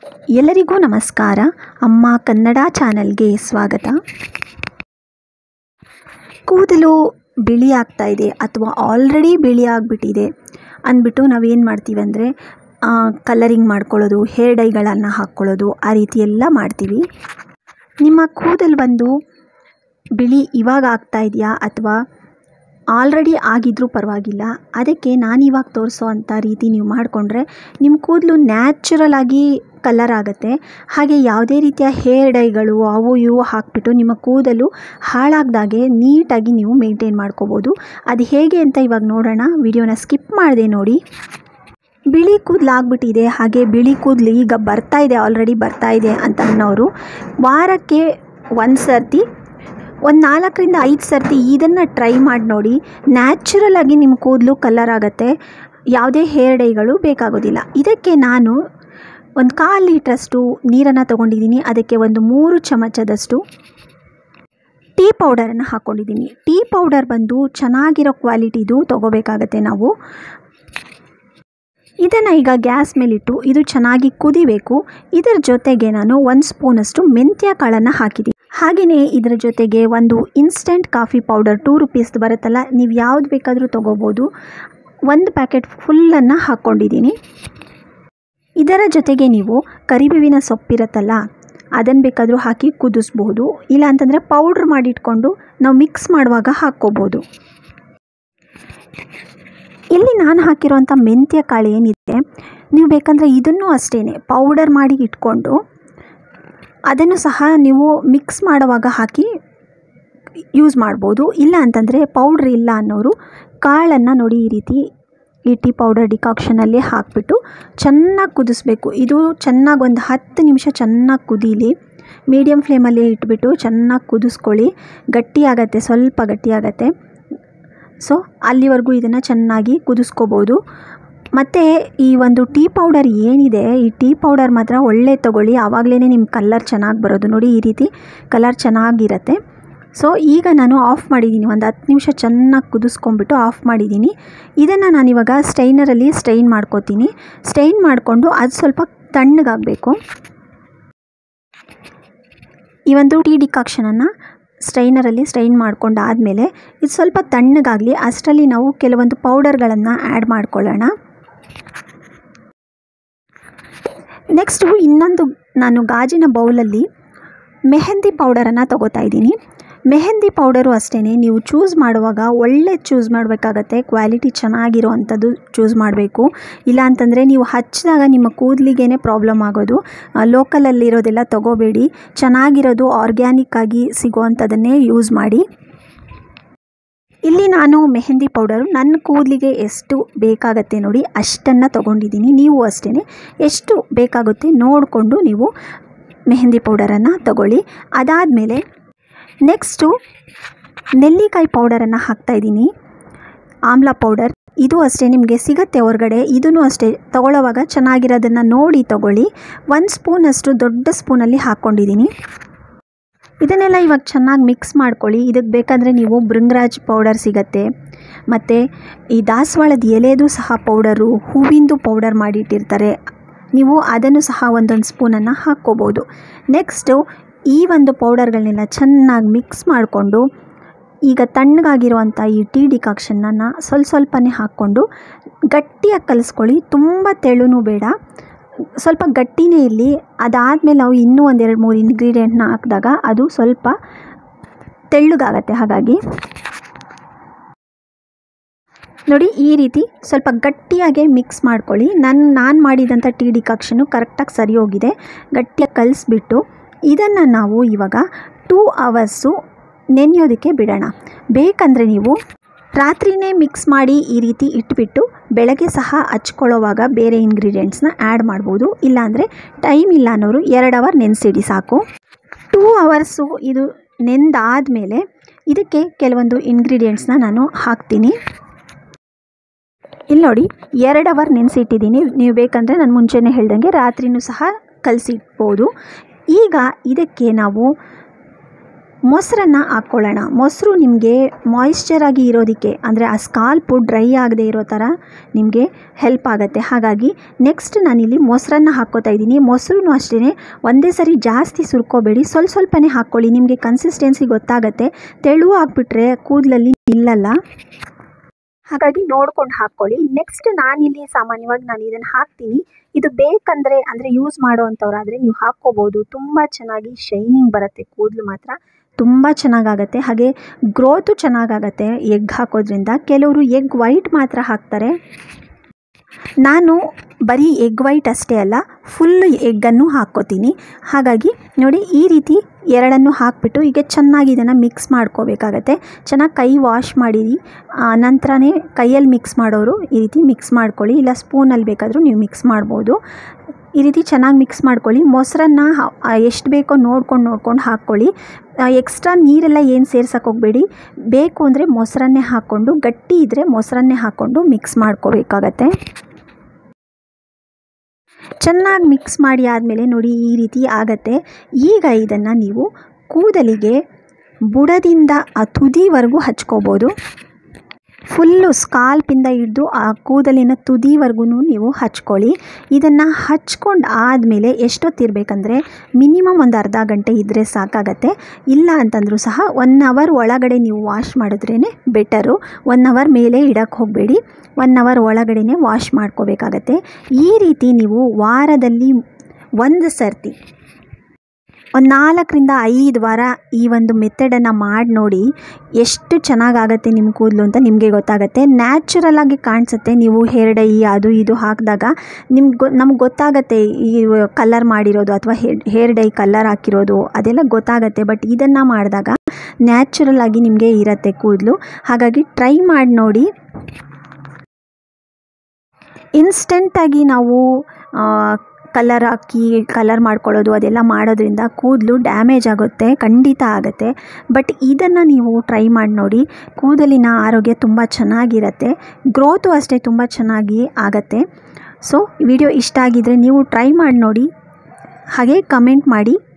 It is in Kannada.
ಎಲ್ಲರಿಗೂ ನಮಸ್ಕಾರ ಅಮ್ಮ ಕನ್ನಡ ಚಾನಲ್ಗೆ ಸ್ವಾಗತ ಕೂದಲು ಬಿಳಿ ಆಗ್ತಾ ಇದೆ ಅಥವಾ ಆಲ್ರೆಡಿ ಬಿಳಿ ಆಗಿಬಿಟ್ಟಿದೆ ಅಂದ್ಬಿಟ್ಟು ನಾವೇನು ಮಾಡ್ತೀವಿ ಅಂದರೆ ಕಲರಿಂಗ್ ಮಾಡ್ಕೊಳ್ಳೋದು ಹೇರ್ ಡೈಗಳನ್ನು ಹಾಕ್ಕೊಳ್ಳೋದು ಆ ರೀತಿ ಎಲ್ಲ ಮಾಡ್ತೀವಿ ನಿಮ್ಮ ಕೂದಲು ಬಂದು ಬಿಳಿ ಇವಾಗ ಆಗ್ತಾ ಇದೆಯಾ ಅಥವಾ ಆಲ್ರೆಡಿ ಆಗಿದ್ರೂ ಪರವಾಗಿಲ್ಲ ಅದಕ್ಕೆ ನಾನು ಇವಾಗ ತೋರಿಸೋ ಅಂಥ ರೀತಿ ನೀವು ಮಾಡಿಕೊಂಡ್ರೆ ನಿಮ್ಮ ಕೂದಲು ನ್ಯಾಚುರಲ್ ಆಗಿ ಕಲರ್ ಆಗುತ್ತೆ ಹಾಗೆ ಯಾವುದೇ ರೀತಿಯ ಹೇರ್ ಡೈಗಳು ಅವು ಇವು ಹಾಕ್ಬಿಟ್ಟು ನಿಮ್ಮ ಕೂದಲು ಹಾಳಾಗ್ದಾಗೆ ನೀಟಾಗಿ ನೀವು ಮೇಂಟೈನ್ ಮಾಡ್ಕೋಬೋದು ಅದು ಹೇಗೆ ಅಂತ ಇವಾಗ ನೋಡೋಣ ವಿಡಿಯೋನ ಸ್ಕಿಪ್ ಮಾಡಿದೆ ನೋಡಿ ಬಿಳಿ ಕೂದಲು ಆಗ್ಬಿಟ್ಟಿದೆ ಹಾಗೆ ಬಿಳಿ ಕೂದಲು ಈಗ ಬರ್ತಾ ಇದೆ ಆಲ್ರೆಡಿ ಬರ್ತಾ ಇದೆ ಅಂತ ಅನ್ನೋರು ವಾರಕ್ಕೆ ಒಂದು ಸರ್ತಿ ಒಂದು ನಾಲ್ಕರಿಂದ ಐದು ಸರ್ತಿ ಇದನ್ನು ಟ್ರೈ ಮಾಡಿ ನೋಡಿ ನ್ಯಾಚುರಲ್ ಆಗಿ ನಿಮ್ಮ ಕೂದಲು ಕಲರ್ ಆಗುತ್ತೆ ಯಾವುದೇ ಹೇರ್ ಡೈಗಳು ಬೇಕಾಗೋದಿಲ್ಲ ಇದಕ್ಕೆ ನಾನು ಒಂದು ಕಾಲು ಲೀಟ್ರಷ್ಟು ನೀರನ್ನು ತೊಗೊಂಡಿದ್ದೀನಿ ಅದಕ್ಕೆ ಒಂದು ಮೂರು ಚಮಚದಷ್ಟು ಟೀ ಪೌಡರನ್ನು ಹಾಕ್ಕೊಂಡಿದ್ದೀನಿ ಟೀ ಪೌಡರ್ ಬಂದು ಚೆನ್ನಾಗಿರೋ ಕ್ವಾಲಿಟಿದು ತೊಗೋಬೇಕಾಗತ್ತೆ ನಾವು ಇದನ್ನು ಈಗ ಗ್ಯಾಸ್ ಮೇಲಿಟ್ಟು ಇದು ಚೆನ್ನಾಗಿ ಕುದಿಬೇಕು ಇದರ ಜೊತೆಗೆ ನಾನು ಒಂದು ಸ್ಪೂನಷ್ಟು ಮೆಂತ್ಯ ಕಾಳನ್ನು ಹಾಕಿದ್ದೀನಿ ಹಾಗೆಯೇ ಇದರ ಜೊತೆಗೆ ಒಂದು ಇನ್ಸ್ಟೆಂಟ್ ಕಾಫಿ ಪೌಡರ್ ಟೂ ರುಪೀಸ್ದು ಬರುತ್ತಲ್ಲ ನೀವು ಯಾವ್ದು ಬೇಕಾದರೂ ತೊಗೋಬೋದು ಒಂದು ಪ್ಯಾಕೆಟ್ ಫುಲ್ಲನ್ನು ಹಾಕ್ಕೊಂಡಿದ್ದೀನಿ ಇದರ ಜೊತೆಗೆ ನೀವು ಕರಿಬೇವಿನ ಸೊಪ್ಪಿರುತ್ತಲ್ಲ ಅದನ್ನು ಬೇಕಾದರೂ ಹಾಕಿ ಕುದಿಸ್ಬೋದು ಇಲ್ಲ ಅಂತಂದರೆ ಪೌಡ್ರ್ ಮಾಡಿಟ್ಕೊಂಡು ನಾವು ಮಿಕ್ಸ್ ಮಾಡುವಾಗ ಹಾಕ್ಕೋಬೋದು ಇಲ್ಲಿ ನಾನು ಹಾಕಿರೋಂಥ ಮೆಂತ್ಯ ಕಾಳು ಏನಿದೆ ನೀವು ಬೇಕಂದರೆ ಇದನ್ನು ಅಷ್ಟೇ ಪೌಡರ್ ಮಾಡಿ ಇಟ್ಕೊಂಡು ಅದನ್ನು ಸಹ ನೀವು ಮಿಕ್ಸ್ ಮಾಡುವಾಗ ಹಾಕಿ ಯೂಸ್ ಮಾಡ್ಬೋದು ಇಲ್ಲ ಅಂತಂದರೆ ಪೌಡ್ರ್ ಇಲ್ಲ ಅನ್ನೋರು ಕಾಳನ್ನು ನೋಡಿ ಈ ರೀತಿ ಈ ಟೀ ಪೌಡರ್ ಡಿಕಾಕ್ಷನಲ್ಲಿ ಹಾಕಿಬಿಟ್ಟು ಚೆನ್ನಾಗಿ ಕುದಿಸ್ಬೇಕು ಇದು ಚೆನ್ನಾಗಿ ಒಂದು ಹತ್ತು ನಿಮಿಷ ಚೆನ್ನಾಗಿ ಕುದೀಲಿ ಮೀಡಿಯಮ್ ಫ್ಲೇಮಲ್ಲಿ ಇಟ್ಬಿಟ್ಟು ಚೆನ್ನಾಗಿ ಕುದಿಸ್ಕೊಳ್ಳಿ ಗಟ್ಟಿಯಾಗತ್ತೆ ಸ್ವಲ್ಪ ಗಟ್ಟಿಯಾಗತ್ತೆ ಸೊ ಅಲ್ಲಿವರೆಗೂ ಇದನ್ನು ಚೆನ್ನಾಗಿ ಕುದಿಸ್ಕೋಬೋದು ಮತ್ತು ಈ ಒಂದು ಟೀ ಪೌಡರ್ ಏನಿದೆ ಈ ಟೀ ಪೌಡರ್ ಮಾತ್ರ ಒಳ್ಳೆ ತೊಗೊಳ್ಳಿ ಆವಾಗಲೇ ನಿಮ್ಮ ಕಲರ್ ಚೆನ್ನಾಗಿ ಬರೋದು ನೋಡಿ ಈ ರೀತಿ ಕಲರ್ ಚೆನ್ನಾಗಿರುತ್ತೆ ಸೊ ಈಗ ನಾನು ಆಫ್ ಮಾಡಿದ್ದೀನಿ ಒಂದು ಹತ್ತು ನಿಮಿಷ ಚೆನ್ನಾಗಿ ಕುದಿಸ್ಕೊಂಬಿಟ್ಟು ಆಫ್ ಮಾಡಿದ್ದೀನಿ ಇದನ್ನು ನಾನಿವಾಗ ಸ್ಟೈನರಲ್ಲಿ ಸ್ಟೈನ್ ಮಾಡ್ಕೋತೀನಿ ಸ್ಟೈನ್ ಮಾಡಿಕೊಂಡು ಅದು ಸ್ವಲ್ಪ ತಣ್ಣಗಾಗಬೇಕು ಈ ಒಂದು ಟೀ ಡಿಕಾಕ್ಷನನ್ನು ಸ್ಟೈನರಲ್ಲಿ ಸ್ಟೈನ್ ಮಾಡ್ಕೊಂಡಾದಮೇಲೆ ಇದು ಸ್ವಲ್ಪ ತಣ್ಣಗಾಗಲಿ ಅಷ್ಟರಲ್ಲಿ ನಾವು ಕೆಲವೊಂದು ಪೌಡರ್ಗಳನ್ನು ಆ್ಯಡ್ ಮಾಡ್ಕೊಳ್ಳೋಣ ನೆಕ್ಸ್ಟು ಇನ್ನೊಂದು ನಾನು ಗಾಜಿನ ಬೌಲಲ್ಲಿ ಮೆಹಂದಿ ಪೌಡರನ್ನು ತಗೋತಾ ಇದ್ದೀನಿ ಮೆಹಂದಿ ಪೌಡರು ಅಷ್ಟೇ ನೀವು ಚೂಸ್ ಮಾಡುವಾಗ ಒಳ್ಳೆ ಚೂಸ್ ಮಾಡಬೇಕಾಗತ್ತೆ ಕ್ವಾಲಿಟಿ ಚೆನ್ನಾಗಿರೋ ಅಂಥದ್ದು ಚೂಸ್ ಮಾಡಬೇಕು ಇಲ್ಲ ಅಂತಂದರೆ ನೀವು ಹಚ್ಚಿದಾಗ ನಿಮ್ಮ ಕೂದಲಿಗೇ ಪ್ರಾಬ್ಲಮ್ ಆಗೋದು ಲೋಕಲಲ್ಲಿರೋದೆಲ್ಲ ತೊಗೋಬೇಡಿ ಚೆನ್ನಾಗಿರೋದು ಆರ್ಗ್ಯಾನಿಕ್ ಆಗಿ ಸಿಗೋವಂಥದ್ದನ್ನೇ ಯೂಸ್ ಮಾಡಿ ಇಲ್ಲಿ ನಾನು ಮೆಹಂದಿ ಪೌಡರು ನನ್ನ ಕೂದಲಿಗೆ ಎಷ್ಟು ಬೇಕಾಗತ್ತೆ ನೋಡಿ ಅಷ್ಟನ್ನು ತೊಗೊಂಡಿದ್ದೀನಿ ನೀವು ಅಷ್ಟೇ ಎಷ್ಟು ಬೇಕಾಗುತ್ತೆ ನೋಡಿಕೊಂಡು ನೀವು ಮೆಹಂದಿ ಪೌಡರನ್ನು ತಗೊಳ್ಳಿ ಅದಾದಮೇಲೆ ನೆಕ್ಸ್ಟು ನೆಲ್ಲಿಕಾಯಿ ಪೌಡರನ್ನು ಹಾಕ್ತಾಯಿದ್ದೀನಿ ಆಮ್ಲ ಪೌಡರ್ ಇದು ಅಷ್ಟೇ ನಿಮಗೆ ಸಿಗುತ್ತೆ ಹೊರಗಡೆ ಇದೂ ಅಷ್ಟೇ ತೊಗೊಳ್ಳೋವಾಗ ಚೆನ್ನಾಗಿರೋದನ್ನು ನೋಡಿ ತೊಗೊಳ್ಳಿ ಒಂದು ಸ್ಪೂನಷ್ಟು ದೊಡ್ಡ ಸ್ಪೂನಲ್ಲಿ ಹಾಕ್ಕೊಂಡಿದ್ದೀನಿ ಇದನ್ನೆಲ್ಲ ಇವಾಗ ಚೆನ್ನಾಗಿ ಮಿಕ್ಸ್ ಮಾಡ್ಕೊಳ್ಳಿ ಇದಕ್ಕೆ ಬೇಕಾದರೆ ನೀವು ಭೃಂಗರಾಜ್ ಪೌಡರ್ ಸಿಗತ್ತೆ ಮತ್ತು ಈ ದಾಸವಾಳದ ಎಲೆದು ಸಹ ಪೌಡರು ಹೂವಿಂದು ಪೌಡರ್ ಮಾಡಿಟ್ಟಿರ್ತಾರೆ ನೀವು ಅದನ್ನು ಸಹ ಒಂದೊಂದು ಸ್ಪೂನನ್ನು ಹಾಕ್ಕೋಬೋದು ನೆಕ್ಸ್ಟು ಈ ಒಂದು ಪೌಡರ್ಗಳನ್ನೆಲ್ಲ ಚೆನ್ನಾಗಿ ಮಿಕ್ಸ್ ಮಾಡಿಕೊಂಡು ಈಗ ತಣ್ಣಗಾಗಿರುವಂಥ ಈ ಟೀ ಡಿಕಾಕ್ಷನನ್ನು ಸ್ವಲ್ಪ ಸ್ವಲ್ಪನೇ ಹಾಕ್ಕೊಂಡು ಗಟ್ಟಿಯಾಗಿ ಕಲಿಸ್ಕೊಳ್ಳಿ ತುಂಬ ತೆಳುನೂ ಬೇಡ ಸ್ವಲ್ಪ ಗಟ್ಟಿನೇ ಇರಲಿ ಅದಾದಮೇಲೆ ನಾವು ಇನ್ನೂ ಒಂದೆರಡು ಮೂರು ಇಂಗ್ರೀಡಿಯೆಂಟ್ನ ಹಾಕಿದಾಗ ಅದು ಸ್ವಲ್ಪ ತೆಳ್ಳಗಾಗತ್ತೆ ಹಾಗಾಗಿ ನೋಡಿ ಈ ರೀತಿ ಸ್ವಲ್ಪ ಗಟ್ಟಿಯಾಗೆ ಮಿಕ್ಸ್ ಮಾಡ್ಕೊಳ್ಳಿ ನನ್ನ ನಾನು ಮಾಡಿದಂಥ ಟೀ ಡಿಕಾಕ್ಷನು ಕರೆಕ್ಟಾಗಿ ಸರಿ ಹೋಗಿದೆ ಗಟ್ಟಿಯಾಗಿ ಕಲಿಸ್ಬಿಟ್ಟು ಇದನ್ನು ನಾವು ಇವಾಗ ಟೂ ಅವರ್ಸು ನೆನೆಯೋದಕ್ಕೆ ಬಿಡೋಣ ಬೇಕಂದರೆ ನೀವು ರಾತ್ರಿನೇ ಮಿಕ್ಸ್ ಮಾಡಿ ಈ ರೀತಿ ಇಟ್ಬಿಟ್ಟು ಬೆಳಗ್ಗೆ ಸಹ ಹಚ್ಕೊಳ್ಳೋವಾಗ ಬೇರೆ ಇಂಗ್ರೀಡಿಯೆಂಟ್ಸ್ನ ಆ್ಯಡ್ ಮಾಡ್ಬೋದು ಇಲ್ಲಾಂದರೆ ಟೈಮ್ ಇಲ್ಲ ಅನ್ನೋರು ಎರಡು ಅವರ್ ನೆನೆಸಿಡಿ ಸಾಕು ಟೂ ಅವರ್ಸು ಇದು ನೆಂದಾದಮೇಲೆ ಇದಕ್ಕೆ ಕೆಲವೊಂದು ಇಂಗ್ರೀಡಿಯೆಂಟ್ಸ್ನ ನಾನು ಹಾಕ್ತೀನಿ ಇಲ್ಲಿ ನೋಡಿ ಎರಡು ಅವರ್ ನೆನೆಸಿಟ್ಟಿದ್ದೀನಿ ನೀವು ಬೇಕಂದರೆ ನಾನು ಮುಂಚೆನೇ ಹೇಳ್ದಂಗೆ ರಾತ್ರಿನೂ ಸಹ ಕಲಸಿಟ್ಬೋದು ಈಗ ಇದಕ್ಕೆ ನಾವು ಮೊಸರನ್ನು ಹಾಕ್ಕೊಳ್ಳೋಣ ಮೊಸರು ನಿಮಗೆ ಮಾಯಿಶ್ಚರ್ ಆಗಿ ಇರೋದಕ್ಕೆ ಅಂದರೆ ಆ ಸ್ಕಾಲ್ಪು ಡ್ರೈ ಆಗದೆ ಇರೋ ಥರ ನಿಮಗೆ ಹೆಲ್ಪ್ ಆಗುತ್ತೆ ಹಾಗಾಗಿ ನೆಕ್ಸ್ಟ್ ನಾನಿಲ್ಲಿ ಮೊಸರನ್ನು ಹಾಕ್ಕೋತಾ ಇದ್ದೀನಿ ಮೊಸರು ಅಷ್ಟೇ ಒಂದೇ ಸರಿ ಜಾಸ್ತಿ ಸುರ್ಕೋಬೇಡಿ ಸ್ವಲ್ಪ ಸ್ವಲ್ಪನೇ ಹಾಕ್ಕೊಳ್ಳಿ ನಿಮಗೆ ಕನ್ಸಿಸ್ಟೆನ್ಸಿ ಗೊತ್ತಾಗುತ್ತೆ ತೆಳು ಆಗಿಬಿಟ್ರೆ ಕೂದಲಲ್ಲಿ ನಿಲ್ಲಲ್ಲ ಹಾಗಾಗಿ ನೋಡ್ಕೊಂಡು ಹಾಕ್ಕೊಳ್ಳಿ ನೆಕ್ಸ್ಟ್ ನಾನಿಲ್ಲಿ ಸಾಮಾನ್ಯವಾಗಿ ನಾನು ಇದನ್ನು ಹಾಕ್ತೀನಿ ಇದು ಬೇಕಂದರೆ ಅಂದರೆ ಯೂಸ್ ಮಾಡೋವಂಥವ್ರಾದರೆ ನೀವು ಹಾಕ್ಕೋಬೋದು ತುಂಬ ಚೆನ್ನಾಗಿ ಶೈನಿಂಗ್ ಬರುತ್ತೆ ಕೂದಲು ಮಾತ್ರ ತುಂಬ ಚೆನ್ನಾಗಾಗತ್ತೆ ಹಾಗೆ ಗ್ರೋತು ಚೆನ್ನಾಗಾಗತ್ತೆ ಎಗ್ ಹಾಕೋದ್ರಿಂದ ಕೆಲವರು ಎಗ್ ವೈಟ್ ಮಾತ್ರ ಹಾಕ್ತಾರೆ ನಾನು ಬರೀ ಎಗ್ ವೈಟ್ ಅಷ್ಟೇ ಅಲ್ಲ ಫುಲ್ ಎಗ್ಗನ್ನು ಹಾಕ್ಕೋತೀನಿ ಹಾಗಾಗಿ ನೋಡಿ ಈ ರೀತಿ ಎರಡನ್ನು ಹಾಕಿಬಿಟ್ಟು ಈಗ ಚೆನ್ನಾಗಿ ಇದನ್ನು ಮಿಕ್ಸ್ ಮಾಡ್ಕೋಬೇಕಾಗತ್ತೆ ಚೆನ್ನಾಗಿ ಕೈ ವಾಶ್ ಮಾಡಿರಿ ನಂತರನೇ ಕೈಯಲ್ಲಿ ಮಿಕ್ಸ್ ಮಾಡೋರು ಈ ರೀತಿ ಮಿಕ್ಸ್ ಮಾಡ್ಕೊಳ್ಳಿ ಇಲ್ಲ ಸ್ಪೂನಲ್ಲಿ ಬೇಕಾದರೂ ನೀವು ಮಿಕ್ಸ್ ಮಾಡ್ಬೋದು ಈ ರೀತಿ ಚೆನ್ನಾಗಿ ಮಿಕ್ಸ್ ಮಾಡ್ಕೊಳ್ಳಿ ಮೊಸರನ್ನು ಎಷ್ಟು ಬೇಕೋ ನೋಡ್ಕೊಂಡು ನೋಡ್ಕೊಂಡು ಹಾಕ್ಕೊಳ್ಳಿ ಎಕ್ಸ್ಟ್ರಾ ನೀರೆಲ್ಲ ಏನು ಸೇರ್ಸಕ್ಕೆ ಹೋಗಬೇಡಿ ಬೇಕು ಅಂದರೆ ಮೊಸರನ್ನೇ ಹಾಕ್ಕೊಂಡು ಗಟ್ಟಿ ಇದ್ದರೆ ಮೊಸರನ್ನೇ ಹಾಕ್ಕೊಂಡು ಮಿಕ್ಸ್ ಮಾಡ್ಕೋಬೇಕಾಗತ್ತೆ ಚೆನ್ನಾಗಿ ಮಿಕ್ಸ್ ಮಾಡಿ ಆದಮೇಲೆ ನೋಡಿ ಈ ರೀತಿ ಆಗತ್ತೆ ಈಗ ಇದನ್ನು ನೀವು ಕೂದಲಿಗೆ ಬುಡದಿಂದ ಆ ತುದಿವರೆಗೂ ಹಚ್ಕೋಬೋದು ಫುಲ್ಲು ಸ್ಕಾಲ್ಪಿಂದ ಹಿಡಿದು ಆ ಕೂದಲಿನ ತುದಿವರೆಗೂ ನೀವು ಹಚ್ಕೊಳ್ಳಿ ಇದನ್ನು ಹಚ್ಕೊಂಡು ಆದಮೇಲೆ ಎಷ್ಟೊತ್ತಿರಬೇಕಂದ್ರೆ ಮಿನಿಮಮ್ ಒಂದು ಅರ್ಧ ಗಂಟೆ ಇದ್ದರೆ ಸಾಕಾಗತ್ತೆ ಇಲ್ಲ ಅಂತಂದರೂ ಸಹ ಒನ್ ಅವರ್ ಒಳಗಡೆ ನೀವು ವಾಶ್ ಮಾಡಿದ್ರೇ ಬೆಟರು ಒನ್ ಅವರ್ ಮೇಲೆ ಇಡಕ್ಕೆ ಹೋಗಬೇಡಿ ಒನ್ ಅವರ್ ಒಳಗಡೆನೇ ವಾಶ್ ಮಾಡ್ಕೋಬೇಕಾಗತ್ತೆ ಈ ರೀತಿ ನೀವು ವಾರದಲ್ಲಿ ಒಂದು ಸರ್ತಿ ಒಂದು ನಾಲ್ಕರಿಂದ ಐದು ವಾರ ಈ ಒಂದು ಮೆಥಡನ್ನು ಮಾಡಿ ನೋಡಿ ಎಷ್ಟು ಚೆನ್ನಾಗಾಗತ್ತೆ ನಿಮ್ಮ ಕೂದಲು ಅಂತ ನಿಮಗೆ ಗೊತ್ತಾಗುತ್ತೆ ನ್ಯಾಚುರಲ್ ಆಗಿ ಕಾಣಿಸುತ್ತೆ ನೀವು ಹೇರ್ ಡೈ ಅದು ಇದು ಹಾಕಿದಾಗ ನಿಮ್ಗೆ ಗೊ ನಮ್ಗೆ ಗೊತ್ತಾಗತ್ತೆ ಈ ಕಲರ್ ಮಾಡಿರೋದು ಅಥವಾ ಹೇರ್ ಡೈ ಕಲರ್ ಹಾಕಿರೋದು ಅದೆಲ್ಲ ಗೊತ್ತಾಗತ್ತೆ ಬಟ್ ಇದನ್ನು ಮಾಡಿದಾಗ ನ್ಯಾಚುರಲ್ ಆಗಿ ನಿಮಗೆ ಇರುತ್ತೆ ಕೂದಲು ಹಾಗಾಗಿ ಟ್ರೈ ಮಾಡಿ ನೋಡಿ ಇನ್ಸ್ಟೆಂಟಾಗಿ ನಾವು ಕಲರ್ ಹಾಕಿ ಕಲರ್ ಮಾಡ್ಕೊಳ್ಳೋದು ಅದೆಲ್ಲ ಮಾಡೋದ್ರಿಂದ ಕೂದಲು ಡ್ಯಾಮೇಜ್ ಆಗುತ್ತೆ ಖಂಡಿತ ಆಗುತ್ತೆ ಬಟ್ ಇದನ್ನು ನೀವು ಟ್ರೈ ಮಾಡಿ ನೋಡಿ ಕೂದಲಿನ ಆರೋಗ್ಯ ತುಂಬ ಚೆನ್ನಾಗಿರುತ್ತೆ ಗ್ರೋತು ಅಷ್ಟೇ ತುಂಬ ಚೆನ್ನಾಗಿ ಆಗತ್ತೆ ಸೊ ವಿಡಿಯೋ ಇಷ್ಟ ಆಗಿದರೆ ನೀವು ಟ್ರೈ ಮಾಡಿ ನೋಡಿ ಹಾಗೆ ಕಮೆಂಟ್ ಮಾಡಿ